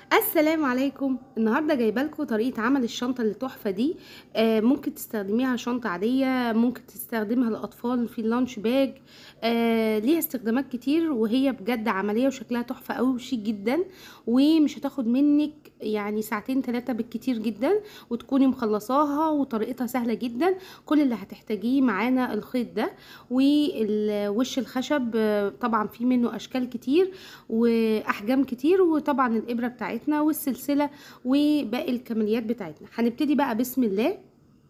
السلام عليكم النهارده جايبه لكم طريقه عمل الشنطه التحفه دي آه ممكن تستخدميها شنطه عاديه ممكن تستخدمها للاطفال في اللانش باج آه ليها استخدامات كتير وهي بجد عمليه وشكلها تحفه قوي وشيك جدا ومش هتاخد منك يعني ساعتين ثلاثه بالكتير جدا وتكوني مخلصاها وطريقتها سهله جدا كل اللي هتحتاجيه معانا الخيط ده والوش الخشب آه، طبعا في منه اشكال كتير واحجام كتير وطبعا الابره بتاعتنا والسلسله وباقي الكماليات بتاعتنا هنبتدي بقى بسم الله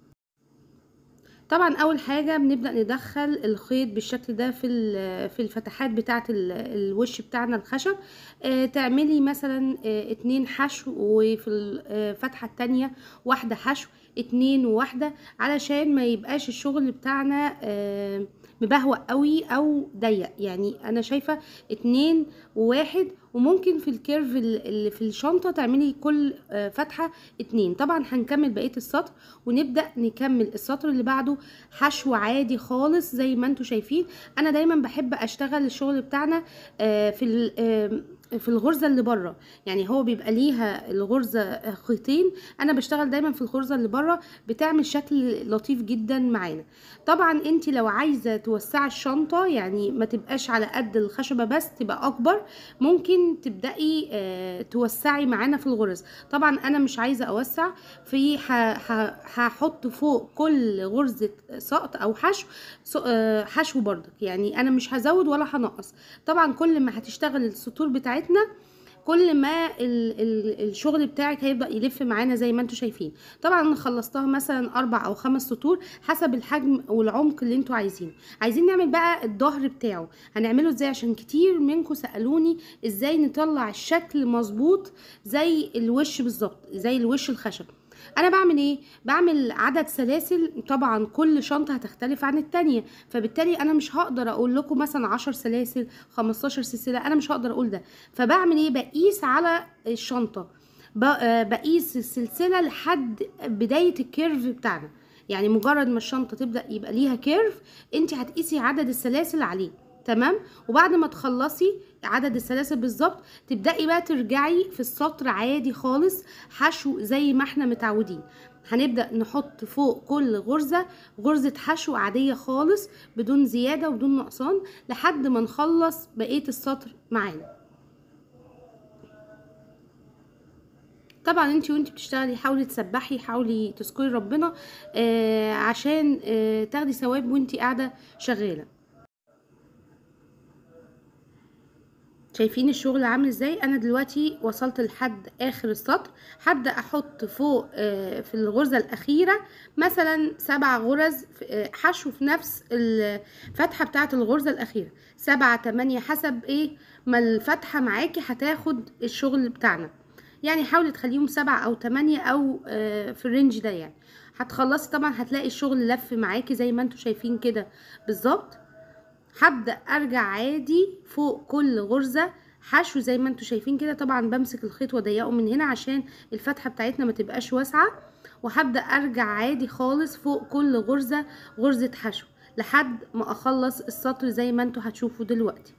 طبعا اول حاجه بنبدا ندخل الخيط بالشكل ده في في الفتحات بتاعه الوش بتاعنا الخشب آه تعملي مثلا آه اتنين حشو وفي الفتحه التانية واحده حشو اتنين وواحده علشان ما يبقاش الشغل بتاعنا آه مبهوأ قوي او ضيق يعني انا شايفه اتنين وواحد وممكن في الكيرف اللي في الشنطه تعملي كل فتحه اتنين طبعا هنكمل بقيه السطر ونبدا نكمل السطر اللي بعده حشو عادي خالص زي ما انتم شايفين انا دايما بحب اشتغل الشغل بتاعنا في في الغرزه اللي بره يعني هو بيبقى ليها الغرزه خيطين انا بشتغل دايما في الغرزه اللي بره بتعمل شكل لطيف جدا معانا طبعا انت لو عايزه توسعي الشنطه يعني ما تبقاش على قد الخشبه بس تبقى اكبر ممكن تبداي آه توسعي معانا في الغرز طبعا انا مش عايزه اوسع في هحط فوق كل غرزه سقط او حشو آه حشو بردك يعني انا مش هزود ولا هنقص طبعا كل ما هتشتغل السطور بتاعتنا كل ما ال ال الشغل بتاعك هيبدا يلف معانا زي ما انتم شايفين طبعا انا خلصتها مثلا اربع او خمس سطور حسب الحجم والعمق اللي انتوا عايزينه عايزين نعمل بقى الظهر بتاعه هنعمله ازاي عشان كتير منكم سالوني ازاي نطلع الشكل مظبوط زي الوش بالظبط زي الوش الخشب انا بعمل ايه بعمل عدد سلاسل طبعا كل شنطه هتختلف عن التانية فبالتالي انا مش هقدر اقول لكم مثلا 10 سلاسل 15 سلسله انا مش هقدر اقول ده فبعمل ايه بقيس على الشنطه بقيس السلسله لحد بدايه الكيرف بتاعنا يعني مجرد ما الشنطه تبدا يبقى ليها كيرف انت هتقيسي عدد السلاسل عليه تمام وبعد ما تخلصي عدد السلاسل بالظبط تبداي بقى ترجعي في السطر عادي خالص حشو زي ما احنا متعودين هنبدا نحط فوق كل غرزه غرزه حشو عاديه خالص بدون زياده وبدون نقصان لحد ما نخلص بقيه السطر معانا طبعا انت وانت بتشتغلي حاولي تسبحي حاولي تذكري ربنا آه عشان آه تاخدي ثواب وانت قاعده شغاله شايفين الشغل عامل ازاي انا دلوقتي وصلت لحد اخر السطر هبدا احط فوق في الغرزه الاخيره مثلا سبع غرز حشو في نفس الفتحه بتاعه الغرزه الاخيره سبعة تمانية حسب ايه ما الفتحه معاكي هتاخد الشغل بتاعنا يعني حاولي تخليهم سبعة او تمانية او في الرينج ده يعني هتخلصي طبعا هتلاقي الشغل لف معاكي زي ما انتوا شايفين كده بالظبط هبدا ارجع عادي فوق كل غرزه حشو زي ما انتم شايفين كده طبعا بمسك الخيط واضيقه من هنا عشان الفتحه بتاعتنا ما تبقاش واسعه وهبدا ارجع عادي خالص فوق كل غرزه غرزه حشو لحد ما اخلص السطر زي ما انتم هتشوفوا دلوقتي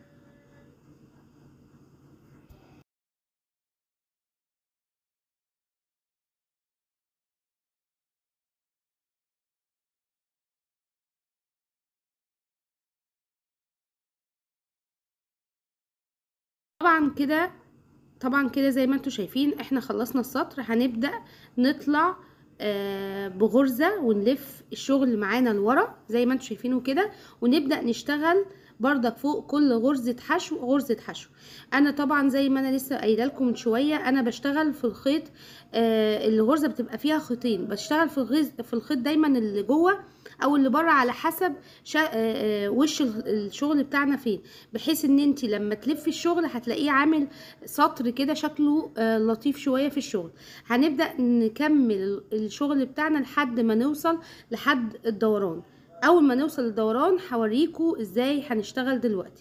طبعا كده طبعا كده زي ما انتم شايفين احنا خلصنا السطر هنبدأ نطلع آه بغرزة ونلف الشغل معانا لورا زي ما انتم شايفينه كده ونبدأ نشتغل بردك فوق كل غرزة حشو غرزة حشو انا طبعا زي ما انا لسه قايله لكم من شويه انا بشتغل في الخيط آه الغرزه بتبقى فيها خيطين بشتغل في الغز في الخيط دايما اللي جوه او اللي بره على حسب شا آه وش الشغل بتاعنا فين بحيث ان انت لما تلفي الشغل هتلاقيه عامل سطر كده شكله آه لطيف شويه في الشغل هنبدا نكمل الشغل بتاعنا لحد ما نوصل لحد الدوران اول ما نوصل للدوران هوريكم ازاي هنشتغل دلوقتي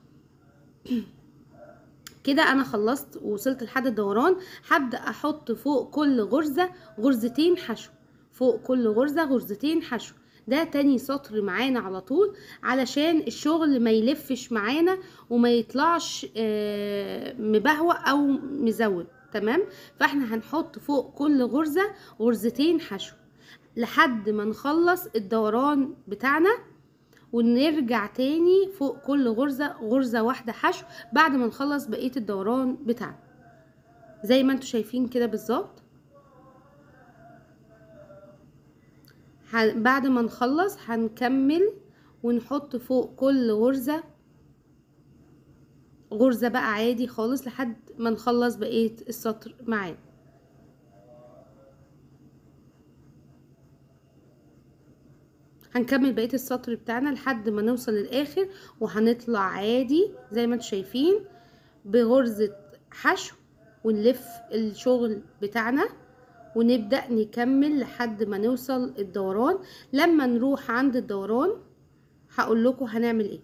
كده انا خلصت ووصلت لحد الدوران هبدا احط فوق كل غرزه غرزتين حشو فوق كل غرزه غرزتين حشو ده تاني سطر معانا على طول علشان الشغل ما يلفش معانا وما يطلعش مبهوأ او مزود تمام فاحنا هنحط فوق كل غرزة غرزتين حشو لحد ما نخلص الدوران بتاعنا ونرجع تاني فوق كل غرزة غرزة واحدة حشو بعد ما نخلص بقية الدوران بتاعنا زي ما انتوا شايفين كده بالظبط ه- بعد ما نخلص هنكمل ونحط فوق كل غرزة غرزة بقى عادي خالص لحد ما نخلص بقية السطر معانا هنكمل بقية السطر بتاعنا لحد ما نوصل للآخر وهنطلع عادي زي ما انتوا شايفين بغرزة حشو ونلف الشغل بتاعنا ونبدأ نكمل لحد ما نوصل الدوران لما نروح عند الدوران هقول لكم هنعمل ايه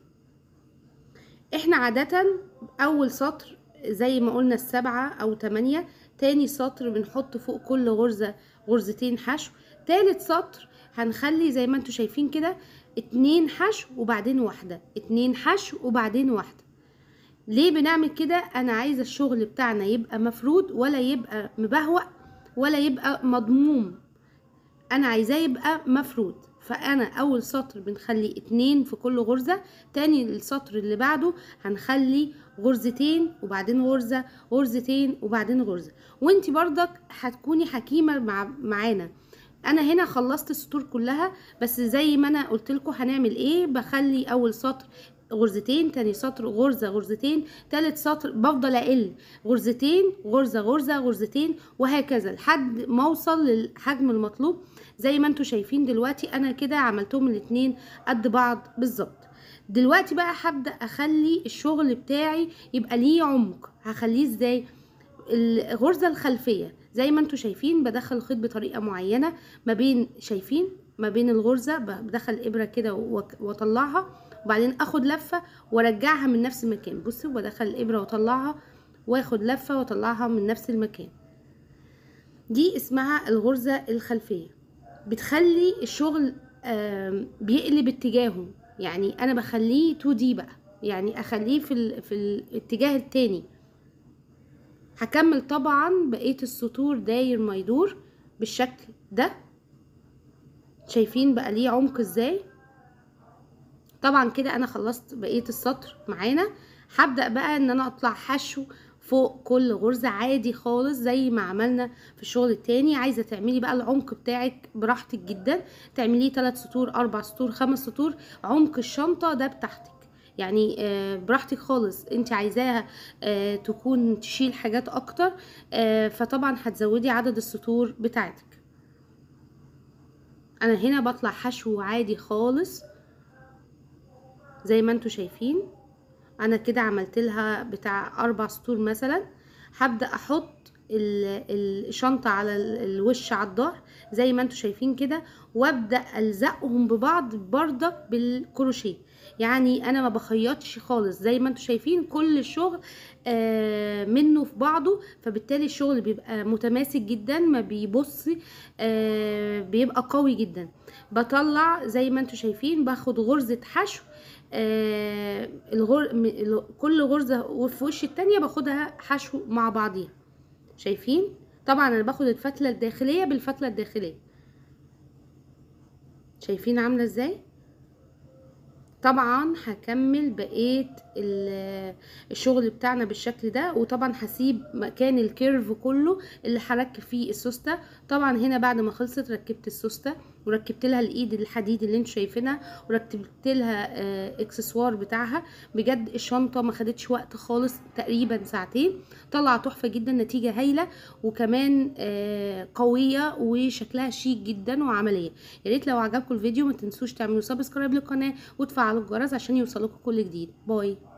احنا عادة اول سطر زي ما قلنا السبعة او تمانية تاني سطر بنحط فوق كل غرزة غرزتين حشو تالت سطر هنخلي زي ما انتوا شايفين كده اتنين حشو وبعدين واحدة اتنين حشو وبعدين واحدة ليه بنعمل كده انا عايزة الشغل بتاعنا يبقى مفرود ولا يبقى مبهوأ ولا يبقى مضموم انا عايزاه يبقى مفرود فانا اول سطر بنخلي اتنين في كل غرزة تاني السطر اللي بعده هنخلي غرزتين وبعدين غرزة غرزتين وبعدين غرزة وانتي برضك هتكوني حكيمة مع معانا انا هنا خلصت السطور كلها بس زي ما انا قلت لكم هنعمل ايه بخلي اول سطر غرزتين تاني سطر غرزة غرزتين تالت سطر بفضل اقل غرزتين غرزة غرزة غرزتين وهكذا لحد ما اوصل للحجم المطلوب زي ما انتوا شايفين دلوقتي انا كده عملتهم الاتنين قد بعض بالظبط دلوقتي بقى هبدأ اخلي الشغل بتاعي يبقى ليه عمق هخليه ازاي الغرزة الخلفية زي ما انتوا شايفين بدخل الخيط بطريقة معينة ما بين شايفين ما بين الغرزة بدخل الابرة كده وك- واطلعها وبعدين اخد لفة وارجعها من نفس المكان بصوا بدخل الابرة واطلعها واخد لفة واطلعها من نفس المكان دي اسمها الغرزة الخلفية بتخلي الشغل آم، بيقلب اتجاهه يعني انا بخليه 2 دي بقى يعني اخليه في ال... في الاتجاه التاني هكمل طبعا بقية السطور داير ما يدور بالشكل ده شايفين بقى ليه عمق ازاي طبعا كده انا خلصت بقية السطر معانا هبدأ بقى ان انا اطلع حشو فوق كل غرزة عادي خالص زي ما عملنا في الشغل التاني عايزة تعملي بقى العمق بتاعك براحتك جدا تعمليه 3 سطور 4 سطور 5 سطور عمق الشنطة ده بتاعتك يعني آه، براحتك خالص انت عايزاها آه، تكون تشيل حاجات اكتر آه، فطبعا هتزودي عدد السطور بتاعتك انا هنا بطلع حشو عادي خالص زي ما انتوا شايفين انا كده عملت لها بتاع اربع سطور مثلا هبدا احط ال- الشنطه على ال- الوش على الظهر زي ما انتوا شايفين كده وابدا الزقهم ببعض بردك بالكروشيه يعني انا ما بخيطش خالص زي ما انتوا شايفين كل الشغل آه، منه في بعضه فبالتالي الشغل بيبقى متماسك جدا ما بيبص آه، بيبقى قوي جدا بطلع زي ما انتوا شايفين باخد غرزة حشو آه، الغر... م- ال- كل غرزة وفي وش التانية باخدها حشو مع بعضيها شايفين طبعا انا باخد الفتلة الداخلية بالفتلة الداخلية شايفين عاملة ازاي طبعا هكمل بقية ال- الشغل بتاعنا بالشكل ده وطبعا هسيب مكان الكيرف كله اللي هركب فيه السوستة طبعا هنا بعد ما خلصت ركبت السوستة وركبت لها الايد الحديد اللي انتوا شايفينها وركبت لها آه، اكسسوار بتاعها بجد الشنطة ما خدتش وقت خالص تقريبا ساعتين طلع تحفة جدا نتيجة هايلة وكمان آه، قوية وشكلها شيك جدا وعملية يا ريت لو عجبكم الفيديو ما تنسوش تعملوا سبسكرايب للقناة وتفعلوا الجرس عشان يوصلكم كل جديد باي